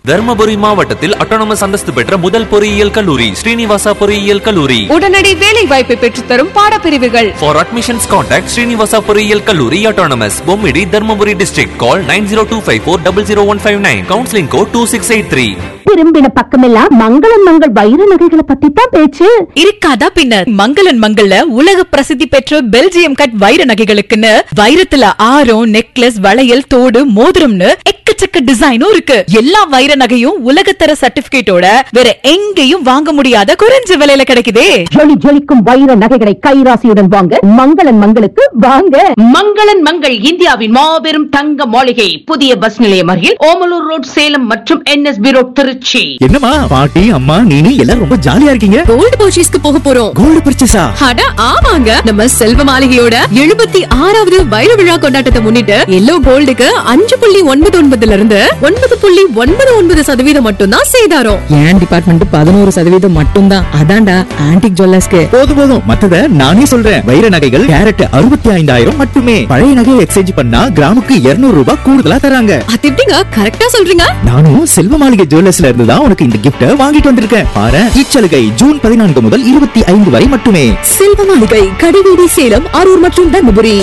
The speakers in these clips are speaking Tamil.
தர்மபுரி மாவட்டத்தில் அட்டானமஸ் அந்தஸ்து பெற்ற முதல் பொறியியல் கல்லூரி ஸ்ரீனிவாசா பொறியியல் கல்லூரி உடனடி வேலை வாய்ப்பை பெற்றுத்தரும் பாடப்பிரிவுகள் ஃபார் அட்மிஷன்ஸ் கான்டாக்ட் ஸ்ரீனிவாசா பொறியியல் கல்லூரி autonomous Bommidi Dharmapuri district call nine zero two five four double zero one five nine counselling code two six eight three திரும்பின பக்கமெல்லாம் மங்களம் மங்கள் வைர நகைகளை பத்தி தான் பேச்சு இருக்காதா பின்ன மங்களன் மங்கள்ல உலக பிரசித்தி பெற்ற பெல்ஜியம் கட் வைர நகைகளுக்குன்னு வைரத்துல ஆரம் நெக்லஸ் வளையல் தோடு மோதிரம்னு எக்கச்சக்க டிசைனும் இருக்கு எல்லா வைர நகையும் உலகத்தர சர்டிபிகேட்டோட வேற எங்கேயும் வாங்க முடியாத குறைஞ்ச விலையில கிடைக்குதே ஜொலி ஜொலிக்கும் வைர நகைகளை கைராசியுடன் வாங்க மங்களன் மங்களுக்கு வாங்க மங்களன் மங்கள் இந்தியாவின் மாபெரும் தங்க மாளிகை புதிய பஸ் நிலையம் அருகில் ஓமலூர் ரோட் சேலம் மற்றும் என்எஸ்பி ரோட் திருச்சி என்னம்மா பாட்டி அம்மா நீனு எல்லாரும் ரொம்ப ஜாலியா இருக்கீங்க கோல்டு பர்ச்சேஸ்க்கு போக போறோம் கோல்டு பர்ச்சேஸா அட ஆமாங்க நம்ம செல்வ மாளிகையோட எழுபத்தி ஆறாவது வைர விழா கொண்டாட்டத்தை முன்னிட்டு எல்லோ கோல்டுக்கு அஞ்சு புள்ளி ஒன்பது ஒன்பதுல இருந்து ஒன்பது புள்ளி ஒன்பது ஒன்பது சதவீதம் மட்டும்தான் சேதாரம் என் டிபார்ட்மெண்ட் பதினோரு சதவீதம் மட்டும்தான் அதான்டா ஆன்டிக் ஜுவல்லர்ஸ்க்கு போதும் போதும் மத்தத நானே சொல்றேன் வைர நகைகள் கேரட் அறுபத்தி ஐந்தாயிரம் மட்டுமே பழைய நகையை எக்ஸ்சேஞ்ச் பண்ணா கிராமுக்கு 200 ரூபாய் கூடுதலா தராங்க அது எப்படிங்க கரெக்டா சொல்றீங்க நானும் செல்வ மாளிகை ஜுவல்லர்ஸ்ல இருந்து தான் உனக்கு இந்த கிஃப்ட வாங்கிட்டு வந்திருக்கேன் பாரு இச்சலுகை ஜூன் பதினான்கு முதல் இருபத்தி ஐந்து வரை மட்டுமே செல்வ மாளிகை கடிவீதி சேலம் அரூர் மற்றும் தர்மபுரி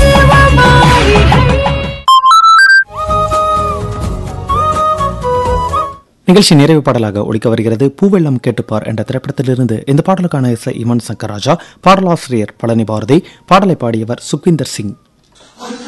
நிகழ்ச்சி நிறைவு பாடலாக ஒழிக்க வருகிறது பூவெள்ளம் கேட்டுப்பார் என்ற திரைப்படத்திலிருந்து இந்த பாடலுக்கான இசை இமன் சங்கர் ராஜா பாடலாசிரியர் பழனி பாரதி பாடலை பாடியவர் சுக்விந்தர் சிங்